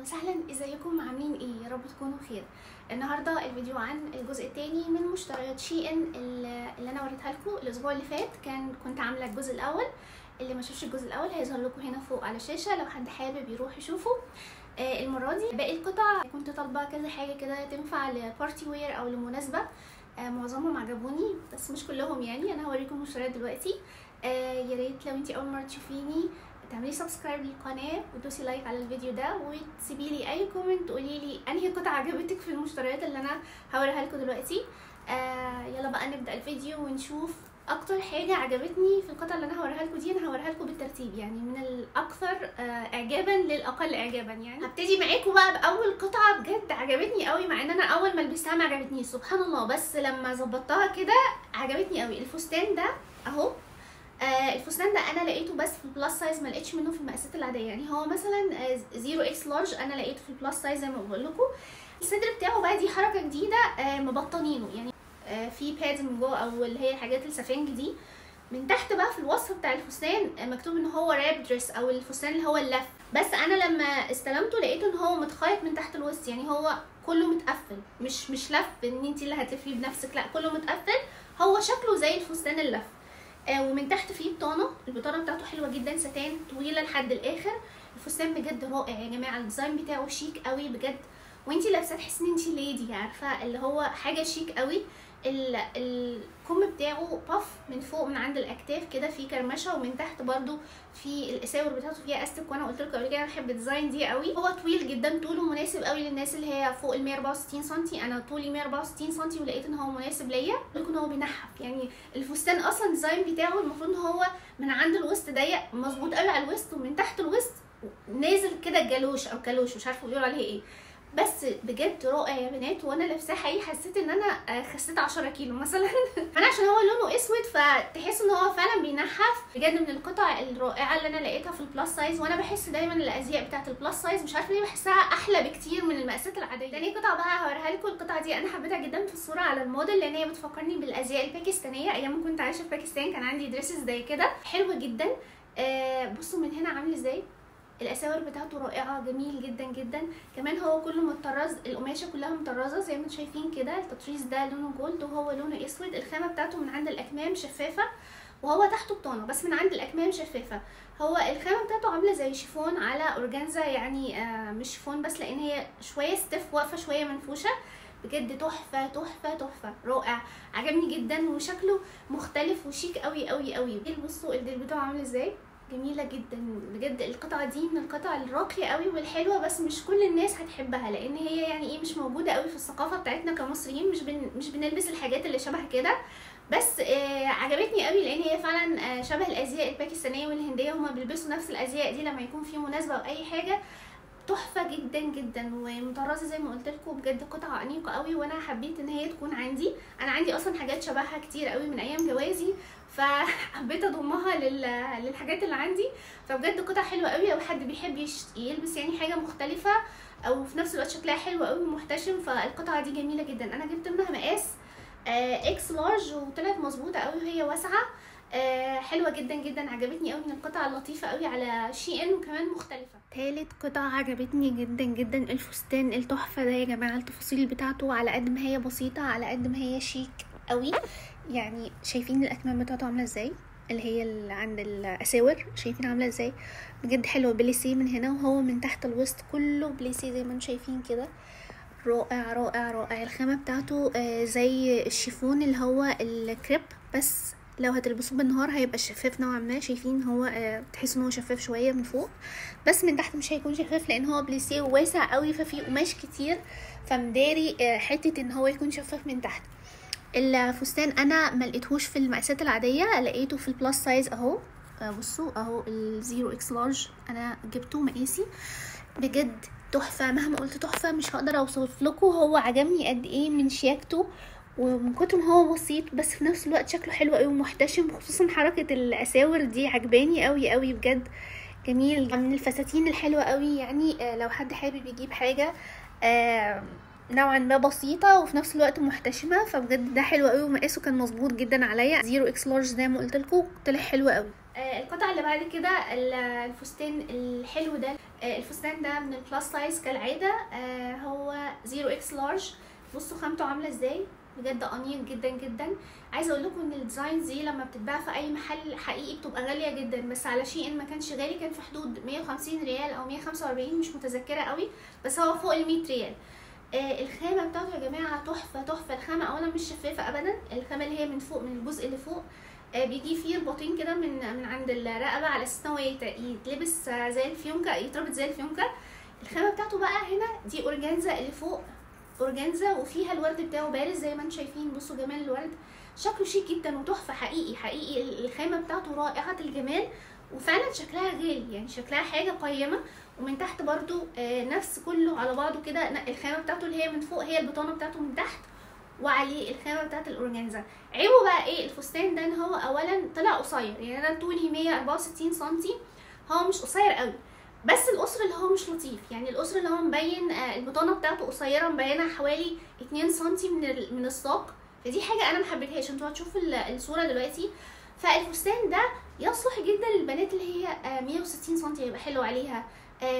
وسهلا ازيكم عاملين ايه يا رب تكونوا بخير النهارده الفيديو عن الجزء الثاني من مشتريات شي ان اللي اللي انا وريتها لكم الاسبوع اللي فات كان كنت عامله الجزء الاول اللي ما شافش الجزء الاول هيظهر لكم هنا فوق على الشاشه لو حد حابب يروح يشوفه آه المره دي باقي القطع كنت طالبه كذا حاجه كده تنفع لبارتي وير او لمناسبه آه معظمهم عجبوني بس مش كلهم يعني انا هوريكم المشتريات دلوقتي آه يا ريت لو انتي اول مره تشوفيني تعملي سبسكرايب للقناه وتدوسي لايك على الفيديو ده وتسيبي لي اي كومنت تقولي لي انهي قطعه عجبتك في المشتريات اللي انا هوريها لكم دلوقتي آه يلا بقى نبدا الفيديو ونشوف اكتر حاجه عجبتني في القطعه اللي انا هوريها لكم دي انا هوريها لكم بالترتيب يعني من الاكثر آه اعجابا للاقل اعجابا يعني هبتدي معاكم بقى باول قطعه بجد عجبتني قوي مع ان انا اول ما لبستها ما عجبتنيش سبحان الله بس لما ظبطتها كده عجبتني قوي الفستان ده اهو آه الفستان ده انا لقيته بس في البلس سايز ما لقيتش منه في المقاسات العاديه يعني هو مثلا زيرو اكس لارج انا لقيته في البلس سايز زي ما بقول لكم الصدر بتاعه بقى دي حركه جديده آه مبطنينه يعني آه في بادز من جوه او اللي هي الحاجات السفنج دي من تحت بقى في الوصف بتاع الفستان آه مكتوب ان هو راب دريس او الفستان اللي هو اللف بس انا لما استلمته لقيته ان هو متخيط من تحت الوسط يعني هو كله متقفل مش مش لف ان انت اللي هتلفيه بنفسك لا كله متقفل هو شكله زي الفستان اللف آه ومن تحت فيه بطانه البطانه بتاعته حلوه جدا ستان طويله لحد الاخر الفستان بجد رائع يا جماعه الديزاين بتاعه شيك قوي بجد وانتي لابسه تحسي ان انتي ليدي عارفه اللي هو حاجه شيك قوي الكم بتاعه باف من فوق من عند الاكتاف كده فيه كرمشه ومن تحت برده في الاساور بتاعته فيها استك وانا قلت لكم قبل كده انا بحب الديزاين دي قوي هو طويل جدا طوله مناسب قوي للناس اللي هي فوق ال 164 سم انا طولي 164 سم ولقيت ان هو مناسب ليا لكن هو بينحف يعني الفستان اصلا الديزاين بتاعه المفروض ان هو من عند الوسط ضيق مظبوط قوي على الوسط ومن تحت الوسط نازل كده جالوش او كالوش مش عارفه بيقولوا عليه ايه بس بجد رائع يا بنات وانا لابساه حقيقي حسيت ان انا خسيت 10 كيلو مثلا انا عشان هو لونه اسود فتحس ان هو فعلا بينحف بجد من القطع الرائعه اللي انا لقيتها في البلس سايز وانا بحس دايما الازياء بتاعه البلس سايز مش عارفه ليه بحسها احلى بكتير من المقاسات العاديه تاني قطعه بقى هوريها لكم القطعه دي انا حبيتها جدا في الصوره على الموديل لان هي بتفكرني بالازياء الباكستانيه ايام ما كنت عايشه في باكستان كان عندي دريسز زي كده حلوه جدا آه بصوا من هنا عامل ازاي الاساور بتاعته رائعه جميل جدا جدا كمان هو كله مطرز القماشه كلها مطرزه زي ما انتم شايفين كده التطريز ده لونه جولد وهو لونه اسود الخامه بتاعته من عند الاكمام شفافه وهو تحته بطانه بس من عند الاكمام شفافه هو الخامه بتاعته عامله زي شيفون على اورجانزا يعني آه مش شيفون بس لان هي شويه ستيف واقفه شويه منفوشه بجد تحفه تحفه تحفه رائع عجبني جدا وشكله مختلف وشيك قوي قوي قوي بصوا الديل بتاعه عامل ازاي جميله جدا بجد القطعه دي من القطع الراقيه قوي والحلوه بس مش كل الناس هتحبها لان هي يعني ايه مش موجوده قوي في الثقافه بتاعتنا كمصريين مش بن مش بنلبس الحاجات اللي شبه كده بس آه عجبتني قوي لان هي فعلا آه شبه الازياء الباكستانيه والهنديه هما بيلبسوا نفس الازياء دي لما يكون في مناسبه او اي حاجه تحفه جدا جدا ومطرزه زي ما قلت لكم بجد قطعه انيقه قوي وانا حبيت ان هي تكون عندي انا عندي اصلا حاجات شبهها كتير قوي من ايام جوازي فحبيت اضمها لل... للحاجات اللي عندي فبجد قطع حلوه قوي لو حد بيحب يش... يلبس يعني حاجه مختلفه او في نفس الوقت شكلها حلو قوي ومحتشم فالقطعه دي جميله جدا انا جبت منها مقاس آه اكس لارج وطلعت مظبوطه قوي وهي واسعه آه حلوه جدا جدا عجبتني قوي من القطع اللطيفه قوي على شي ان وكمان مختلفه تالت قطعه عجبتني جدا جدا الفستان التحفه ده يا جماعه التفاصيل بتاعته على قد ما هي بسيطه على قد ما هي شيك قوي يعني شايفين الاكمام بتاعته عامله ازاي اللي هي اللي عند الاساور شايفين عامله ازاي بجد حلوه بليسيه من هنا وهو من تحت الوسط كله بليسيه زي ما انتم شايفين كده رائع رائع رائع الخامه بتاعته آه زي الشيفون اللي هو الكريب بس لو هتلبسوه بالنهار هيبقى شفاف نوعا ما شايفين هو آه تحسوا ان هو شفاف شويه من فوق بس من تحت مش هيكون شفاف لان هو بليسيه واسع قوي ففيه قماش كتير فمداري آه حته ان هو يكون شفاف من تحت الفستان انا ما لقيتهوش في المقاسات العاديه لقيته في البلس سايز اهو بصوا اهو الزيرو اكس لارج انا جبته مقاسي بجد تحفه مهما قلت تحفه مش هقدر اوصف لكم هو عجبني قد ايه من شياكته ومن كتر ما هو بسيط بس في نفس الوقت شكله حلو قوي ومحتشم خصوصا حركه الاساور دي عجباني قوي قوي بجد جميل من الفساتين الحلوه قوي يعني لو حد حابب يجيب حاجه نوعا ما بسيطة وفي نفس الوقت محتشمة فبجد ده حلو قوي ومقاسه كان مظبوط جدا عليا زيرو اكس لارج زي ما قلت لكم طلع حلو قوي آه، القطعة اللي بعد كده ال- الفستان الحلو ده آه، الفستان ده من البلاس سايز كالعادة آه، هو زيرو اكس لارج بصوا خامته عاملة ازاي بجد انيق جدا جدا عايزه اقول لكم ان الديزاينز دي لما بتتباع في اي محل حقيقي بتبقى غاليه جدا بس على شيء ان ما كانش غالي كان في حدود 150 ريال او 145 مش متذكره قوي بس هو فوق ال 100 ريال آه الخامه بتاعته يا جماعه تحفه تحفه الخامه اولا مش شفافه ابدا الخامه اللي هي من فوق من الجزء اللي فوق آه بيجي فيه رباطين كده من من عند الرقبه على اساس ان هو يت- يتلبس آه، زي الفيونكه يتربط زي الفيونكه الخامه بتاعته بقى هنا دي اورجانزا اللي فوق اورجانزا وفيها الورد بتاعه بارز زي ما انتم شايفين بصوا جمال الورد شكله شيك جدا وتحفه حقيقي حقيقي الخامه بتاعته رائعه الجمال وفعلا شكلها غالي يعني شكلها حاجه قيمه ومن تحت برضو آه، نفس كله على بعضه كده ن- الخامه بتاعته اللي هي من فوق هي البطانه بتاعته من تحت وعليه الخامه بتاعت الاورجانزا عيبه بقى ايه الفستان ده ان هو اولا طلع قصير يعني انا طولي 164 سنتي هو مش قصير قوي بس القصر اللي هو مش لطيف يعني القصر اللي هو مبين آه، البطانه بتاعته قصيره مبينه حوالي 2 سنتي من ال- من الساق فدي حاجه انا ما حبيتهاش انتوا هتشوفوا ال- الصوره دلوقتي فالفستان ده يصلح جدا للبنات اللي هي آه، 160 سنتي هيبقى حلو عليها آه،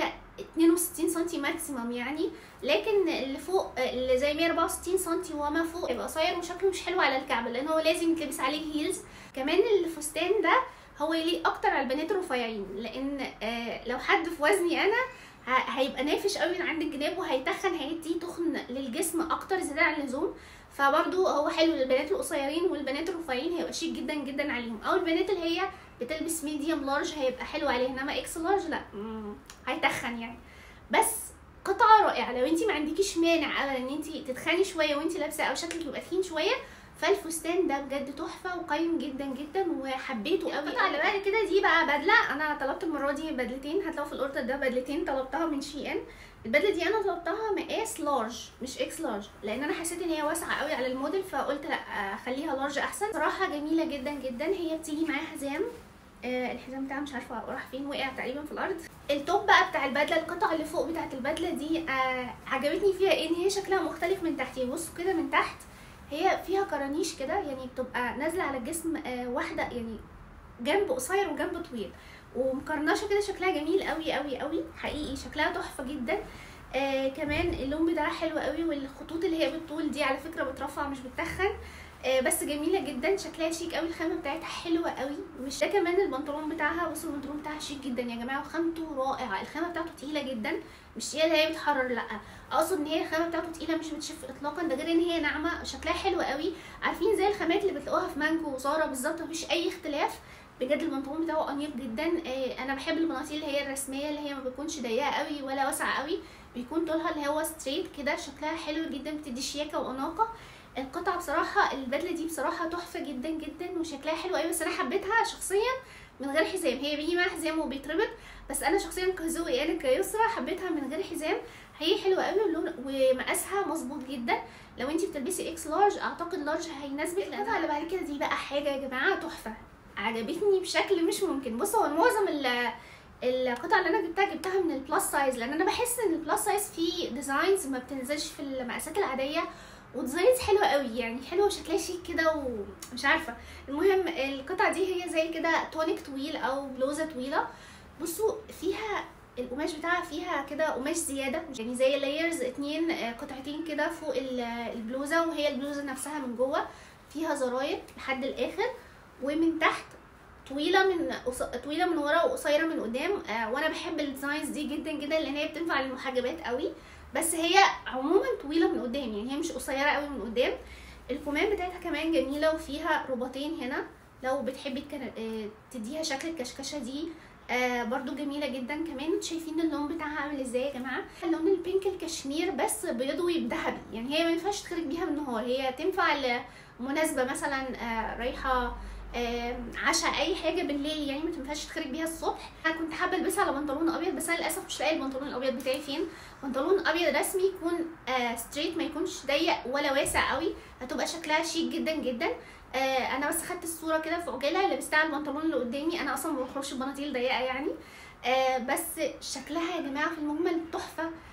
162 سنتي ماكسيمم يعني لكن اللي فوق آه، اللي زي 164 سنتي وما فوق يبقى قصير وشكله مش حلو على الكعب لان هو لازم يتلبس عليه هيلز كمان الفستان ده هو يليق اكتر على البنات الرفيعين لان آه، لو حد في وزني انا ه- هيبقى نافش قوي من عند الجناب وهيتخن هيدي تخن للجسم اكتر زياده عن اللزوم فبرضو هو حلو للبنات القصيرين والبنات الرفيعين هيبقى شيك جدا جدا عليهم او البنات اللي هي بتلبس ميديوم لارج هيبقى حلو عليها انما اكس لارج لا مم، هيتخن يعني بس قطعه رائعه لو انت ما عندكيش مانع ابدا ان انت تتخني شويه وانت لابسه او شكلك يبقى تخين شويه فالفستان ده بجد تحفه وقيم جدا جدا وحبيته قوي القطعه اللي بعد كده دي بقى بدله انا طلبت المره دي بدلتين هتلاقوا في الاوردر ده بدلتين طلبتها من شي ان البدله دي انا طلبتها مقاس لارج مش اكس لارج لان انا حسيت ان هي واسعه قوي على الموديل فقلت لا اخليها لارج احسن صراحه جميله جدا جدا هي بتيجي معاها حزام آه الحزام بتاعها مش عارفه راح فين وقع تقريبا في الارض التوب بقى بتاع البدله القطعه اللي فوق بتاعت البدله دي آه عجبتني فيها ايه ان هي شكلها مختلف من تحت يعني بصوا كده من تحت هي فيها كرانيش كده يعني بتبقى نازله على الجسم آه واحده يعني جنب قصير وجنب طويل ومقرنشه كده شكلها جميل قوي قوي قوي حقيقي شكلها تحفه جدا آه كمان اللون بتاعها حلو قوي والخطوط اللي هي بالطول دي على فكره بترفع مش بتخن آه بس جميله جدا شكلها شيك قوي الخامه بتاعتها حلوه قوي مش ده كمان البنطلون بتاعها بصوا البنطلون بتاعها شيك جدا يا جماعه وخامته رائعه الخامه بتاعته تقيله جدا مش تقيله اللي هي بتحرر لا اقصد ان هي الخامه بتاعته تقيله مش بتشف اطلاقا ده غير ان هي ناعمه شكلها حلو قوي عارفين زي الخامات اللي بتلاقوها في مانكو وزارا بالظبط مفيش اي اختلاف بجد البنطلون بتاعه انيق جدا آه انا بحب البناطيل اللي هي الرسميه اللي هي ما بتكونش ضيقه قوي ولا واسعه قوي بيكون طولها اللي هو ستريت كده شكلها حلو جدا بتدي شياكه واناقه القطعه بصراحه البدله دي بصراحه تحفه جدا جدا وشكلها حلو قوي بس انا حبيتها شخصيا من غير حزام هي بيجي معاها حزام وبيتربط بس انا شخصيا كذوقي انا كيسرى حبيتها من غير حزام هي حلوه قوي واللون ومقاسها مظبوط جدا لو انت بتلبسي اكس لارج اعتقد لارج هيناسبك القطعه اللي بعد كده دي بقى حاجه يا جماعه تحفه عجبتني بشكل مش ممكن بصوا هو معظم ال- القطع اللي انا جبتها جبتها من البلس سايز لان انا بحس ان البلس سايز فيه ديزاينز ما بتنزلش في المقاسات العاديه وديزاينز حلوه قوي يعني حلوه وشكلها شيك كده ومش عارفه المهم القطعه دي هي زي كده تونيك طويل او بلوزه طويله بصوا فيها القماش بتاعها فيها كده قماش زياده يعني زي لايرز اتنين آه، قطعتين كده فوق ال- البلوزه وهي البلوزه نفسها من جوه فيها زراير لحد الاخر ومن تحت طويله من قص- طويله من ورا وقصيره من قدام آه وانا بحب الديزاينز دي جدا جدا لان هي بتنفع للمحجبات قوي بس هي عموما طويله من قدام يعني هي مش قصيره قوي من قدام الكمام بتاعتها كمان جميله وفيها رباطين هنا لو بتحبي تكن- آه، تديها شكل الكشكشه دي آه برضو جميلة جدا كمان انتوا شايفين اللون بتاعها عامل ازاي يا جماعة اللون البينك الكشمير بس بيضوي بذهبي يعني هي ما ينفعش تخرج بيها بالنهار هي تنفع لمناسبة مثلا آه رايحة آه عشاء اي حاجه بالليل يعني ما تنفعش تخرج بيها الصبح انا كنت حابه البسها على بنطلون ابيض بس انا للاسف مش لاقيه البنطلون الابيض بتاعي فين بنطلون ابيض رسمي يكون آه ستريت ما يكونش ضيق ولا واسع قوي هتبقى شكلها شيك جدا جدا آه انا بس خدت الصوره كده في عجاله لبستها على البنطلون اللي قدامي انا اصلا ما بخرجش بناطيل ضيقه يعني آه بس شكلها يا جماعه في المجمل تحفه رائع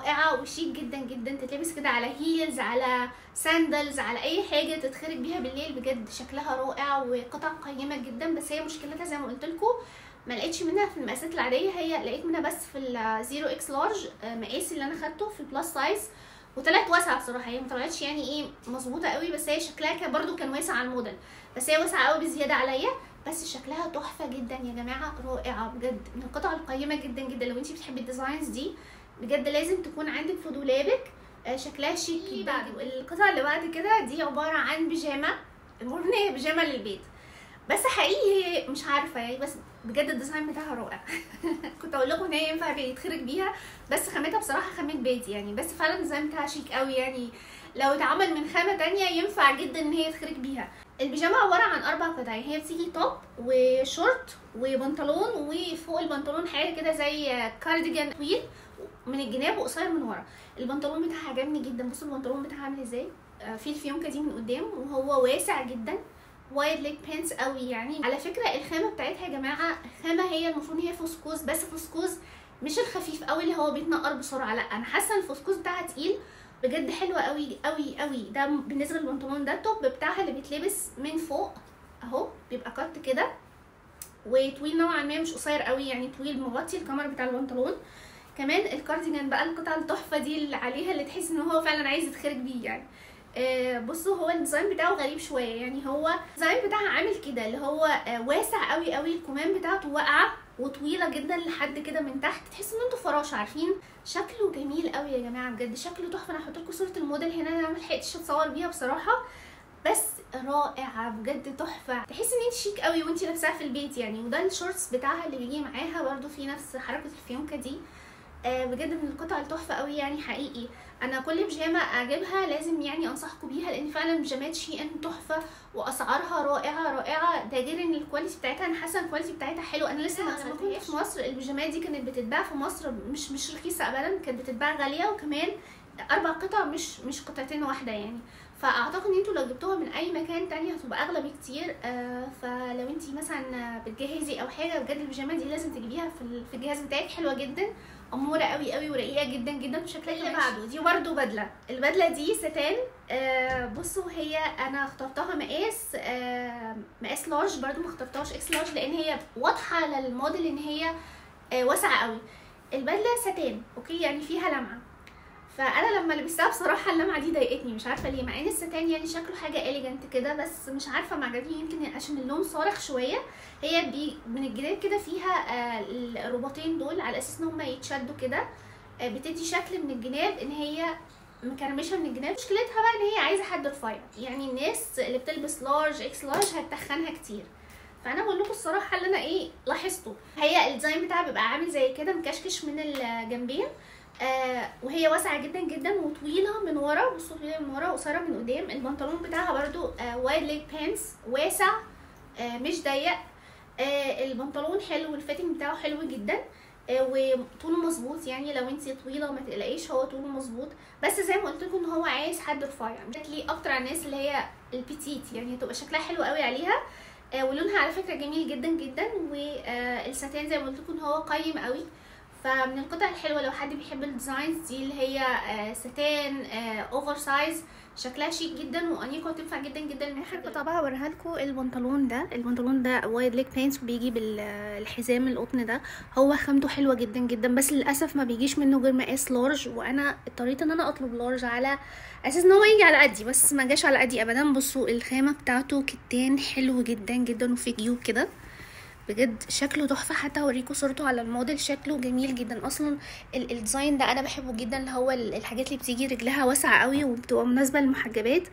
رائعه وشيك جدا جدا تتلبس كده على هيلز على ساندلز على اي حاجه تتخرج بيها بالليل بجد شكلها رائع وقطع قيمه جدا بس هي مشكلتها زي ما قلت لكم ما لقيتش منها في المقاسات العاديه هي لقيت منها بس في الزيرو اكس لارج مقاسي اللي انا خدته في البلس سايز وطلعت واسعه بصراحه هي ما طلعتش يعني ايه مظبوطه قوي بس هي شكلها كان برده كان واسع على الموديل بس هي واسعه قوي بزياده عليا بس شكلها تحفه جدا يا جماعه رائعه بجد من القطع القيمه جدا جدا لو انت بتحبي الديزاينز دي بجد لازم تكون عندك في دولابك آه، شكلها شيك جدا القطعه اللي بعد كده دي عباره عن بيجامه المهم ان هي بيجامه للبيت بس حقيقي هي مش عارفه يعني بس بجد الديزاين بتاعها رائع كنت اقول لكم ان هي ينفع يتخرج بيها بس خامتها بصراحه خامه بيت يعني بس فعلا الديزاين بتاعها شيك قوي يعني لو اتعمل من خامه تانية ينفع جدا ان هي يتخرج بيها البيجامه عباره عن اربع قطع هي بتيجي توب وشورت وبنطلون وفوق البنطلون حاجه كده زي كارديجان طويل من الجناب وقصير من ورا البنطلون بتاعها عجبني جدا بصوا البنطلون بتاعها عامل ازاي آه، في الفيونكه دي من قدام وهو واسع جدا وايد ليج بانس قوي يعني على فكره الخامه بتاعتها يا جماعه خامه هي المفروض هي فسكوز بس فسكوز مش الخفيف قوي اللي هو بيتنقر بسرعه لا انا حاسه الفسكوز بتاعها تقيل بجد حلوه قوي قوي قوي ده بالنسبه للبنطلون ده التوب بتاعها اللي بيتلبس من فوق اهو بيبقى كات كده وطويل نوعا ما مش قصير قوي يعني طويل مغطي الكمر بتاع البنطلون كمان الكارديجان بقى القطعه التحفه دي اللي عليها اللي تحس ان هو فعلا عايز يتخرج بيه يعني آه بصوا هو الديزاين بتاعه غريب شويه يعني هو الديزاين بتاعها عامل كده اللي هو آه واسع قوي قوي الكمام بتاعته واقعه وطويله جدا لحد كده من تحت تحس ان انتوا فراشه عارفين شكله جميل قوي يا جماعه بجد شكله تحفه انا هحط لكم صوره الموديل هنا انا ما لحقتش اتصور بيها بصراحه بس رائعه بجد تحفه تحسي ان انت شيك قوي وانت لابساها في البيت يعني وده الشورتس بتاعها اللي بيجي معاها برده في نفس حركه الفيونكه دي آه بجد من القطع التحفه قوي يعني حقيقي انا كل بيجامه اجيبها لازم يعني انصحكم بيها لان فعلا بيجامات شي ان تحفه واسعارها رائعه رائعه ده غير ان الكواليتي بتاعتها انا حاسه الكواليتي بتاعتها حلو انا لسه لما كنت في مصر البيجامات دي كانت بتتباع في مصر مش مش رخيصه ابدا كانت بتتباع غاليه وكمان اربع قطع مش مش قطعتين واحده يعني فاعتقد ان انتوا لو جبتوها من اي مكان تاني هتبقى اغلى بكتير آه فلو انت مثلا بتجهزي او حاجه بجد البيجامه دي لازم تجيبيها في, في الجهاز بتاعك حلوه جدا اموره قوي قوي ورقيقه جدا جدا وشكلها اللي بعده دي برده بدله البدله دي ستان آه بصوا هي انا اخترتها مقاس آه مقاس لارج برده ما اخترتهاش اكس لارج لان هي واضحه للموديل ان هي آه واسعه قوي البدله ستان اوكي يعني فيها لمعه فانا لما لبستها بصراحه اللمعه دي ضايقتني مش عارفه ليه مع ان الستان يعني شكله حاجه اليجنت كده بس مش عارفه ما عجبني يمكن عشان اللون صارخ شويه هي بي من الجناب كده فيها آه الرباطين دول على اساس ان هم يتشدوا كده آه بتدي شكل من الجناب ان هي مكرمشه من الجناب مشكلتها بقى ان هي عايزه حد رفيع يعني الناس اللي بتلبس لارج اكس لارج هتتخنها كتير فانا بقول لكم الصراحه اللي انا ايه لاحظته هي الديزاين بتاعها بيبقى عامل زي كده مكشكش من الجنبين آه وهي واسعه جدا جدا وطويله من ورا بصوا طويله من ورا وقصيره من قدام البنطلون بتاعها برده آه وايد ليج بانس واسع آه مش ضيق آه البنطلون حلو والفيتنج بتاعه حلو جدا آه وطوله مظبوط يعني لو انت طويله ما تقلقيش هو طوله مظبوط بس زي ما قلت لكم ان هو عايز حد رفيع ليه اكتر على الناس اللي هي البيتيت يعني هتبقى شكلها حلو قوي عليها آه ولونها على فكره جميل جدا جدا والستان زي ما قلت لكم هو قيم قوي فمن القطع الحلوه لو حد بيحب الديزاينز دي اللي هي آه ستان آه اوفر سايز شكلها شيك جدا وانيقه وتنفع جدا جدا من اخر قطعه بقى هوريها لكم البنطلون ده البنطلون ده وايد ليج بانس وبيجي بالحزام القطن ده هو خامته حلوه جدا جدا بس للاسف ما بيجيش منه غير مقاس لارج وانا اضطريت ان انا اطلب لارج على اساس ان هو يجي على قدي بس ما جاش على قدي ابدا بصوا الخامه بتاعته كتان حلو جدا جدا وفي جيوب كده بجد شكله تحفه حتى اوريكم صورته على الموديل شكله جميل جدا اصلا الديزاين ده انا بحبه جدا اللي هو الحاجات اللي بتيجي رجلها واسعه قوي وبتبقى مناسبه للمحجبات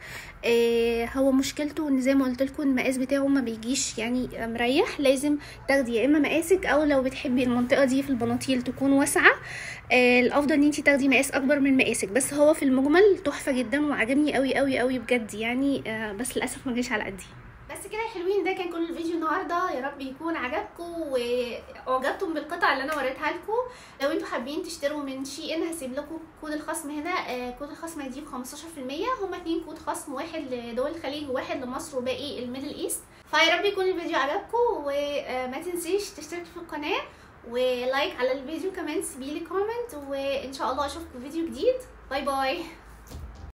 آه هو مشكلته ان زي ما قلت لكم المقاس بتاعه ما بيجيش يعني مريح لازم تاخدي يا اما مقاسك او لو بتحبي المنطقه دي في البناطيل تكون واسعه آه الافضل ان انت تاخدي مقاس اكبر من مقاسك بس هو في المجمل تحفه جدا وعجبني قوي قوي قوي بجد يعني آه بس للاسف ما جاش على قدي بس كده يا حلوين ده كان كل الفيديو النهارده يا رب يكون عجبكم واعجبتم بالقطع اللي انا وريتها لكم لو انتوا حابين تشتروا من شي ان هسيب لكم كود الخصم هنا آه كود الخصم هيديك 15% هما اتنين كود خصم واحد لدول الخليج وواحد لمصر وباقي الميدل ايست فيا رب يكون الفيديو عجبكم وما تنسيش تشتركوا في القناه ولايك على الفيديو كمان سيبيلي كومنت وان شاء الله اشوفكم في فيديو جديد باي باي